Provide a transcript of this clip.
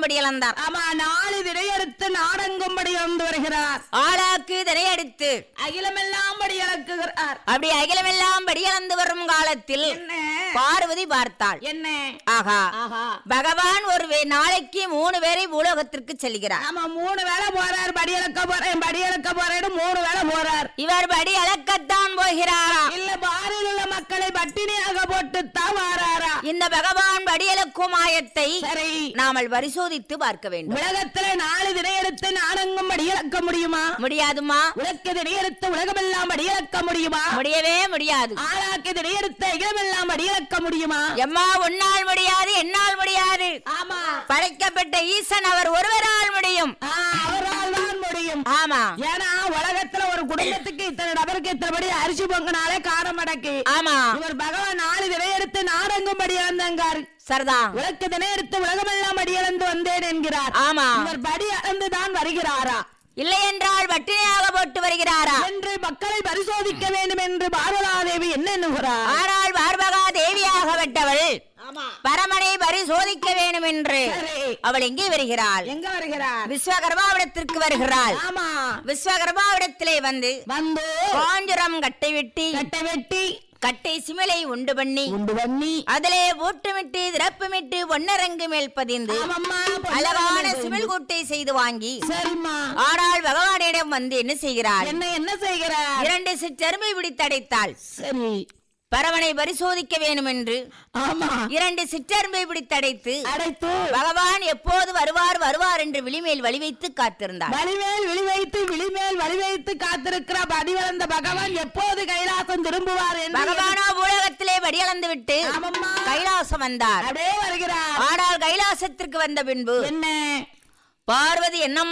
நாடங்கும்படி இழந்தார் ஆமா நாலு திரையெடுத்து நாடங்கும்படி வந்து வருகிறார் ஆளாக்கு திரையடித்து அகிலமெல்லாம் படி இழக்குகிறார் அப்படி அகிலமெல்லாம் படியளந்து வரும் காலத்தில் என்ன பார்வதி பார்த்தாள் என்ன ஆகா ஆஹா பகவான் ஒரு வே- நாளைக்கு மூணு பேரை பூலோகத்திற்கு செல்கிறார் ஆமா மூணு வேளை போறார் படி இழக்க போறேன் படி இழக்க போறேன்னு மூணு வேளை போறார் இவர் படி அளக்கத்தான் போகிறாரா இல்ல பாரில் உள்ள மக்களை பட்டினியாக போட்டு தான் வாராரா இந்த பகவான் படியளக்கும் ஆயத்தை சரி நாமல் பரிசோதித்து பார்க்க வேண்டும் உலகத்துல நாலு திரையெடுத்து நாடங்கும் படி இழக்க முடியுமா முடியாதுமா உலக திரையெடுத்து உலகமெல்லாம் படி இழக்க முடியுமா முடியவே முடியாது ஆளாக்கு திரையெடுத்த இளமெல்லாம் படி இழக்க முடியுமா எம்மா உன்னால் முடியாது என்னால் முடியாது ஆமா படைக்கப்பட்ட ஈசன் அவர் ஒருவரால் முடியும் ஆ, அவரால் தான் முடியும் ஆமா ஏன்னா உலகத்துல ஒரு குடும்பத்துக்கு இத்தனை நபருக்கு இத்தனைபடி அரிசி பொங்கினாலே காரம் அடக்கு ஆமா இவர் பகவான் நாலு திரையெடுத்து நாடங்கும்படி இழந்தங்கார் சரிதான் உலக திரையெடுத்து உலகமெல்லாம் படி இழந்து வந்தேன் என்கிறார் ஆமா இவர் படி அளந்து தான் வருகிறாரா இல்லை என்றால் பட்டினியாக போட்டு வருகிறாரா என்று மக்களை பரிசோதிக்க வேண்டும் என்று பார்வதாதேவி என்ன எண்ணுகிறார் ஆனால் பார்பகா தேவியாகப்பட்டவள் ஆமா பரமனை பரிசோதிக்க வேண்டும் என்று சரி. அவள் எங்கே வருகிறாள் எங்க வருகிறார் விஸ்வகர்மாவிடத்திற்கு வருகிறாள் ஆமா விஸ்வகர்மாவிடத்திலே வந்து வந்து காஞ்சுரம் கட்டை வெட்டி கட்டை வெட்டி கட்டை சிமிலை உண்டு பண்ணி உண்டு பண்ணி அதிலே ஊட்டுமிட்டு திறப்புமிட்டு பொன்னரங்கு மேல் பதிந்து ஆமம்மா, அழகான பொன்னரங்கு சிமிழ் கூட்டை செய்து வாங்கி சரிம்மா ஆனால் பகவானிடம் வந்து என்ன செய்கிறாள் என்ன என்ன செய்கிறார் இரண்டு சிற்றருமை பிடித்தடைத்தாள் சரி பரவனை பரிசோதிக்க வேண்டும் என்று ஆமா இரண்டு சிற்றருமை பிடித்தடைத்து அடைத்து பகவான் எப்போது வருவார் வருவார் என்று விழிமேல் வழி வைத்து காத்திருந்தாள் வலிமேல் விழி வைத்து விழிமேல் வழி வைத்து காத்திருக்கிற பதிவளந்த பகவான் எப்போது கைலாசம் திரும்புவார் என்று பகவானோ பூலகத்திலே வடியளந்து விட்டு ஆமம்மா. கைலாசம் வந்தார் அப்படியே வருகிறார் ஆனால் கைலாசத்திற்கு வந்த பின்பு என்ன பார்வதி என்ன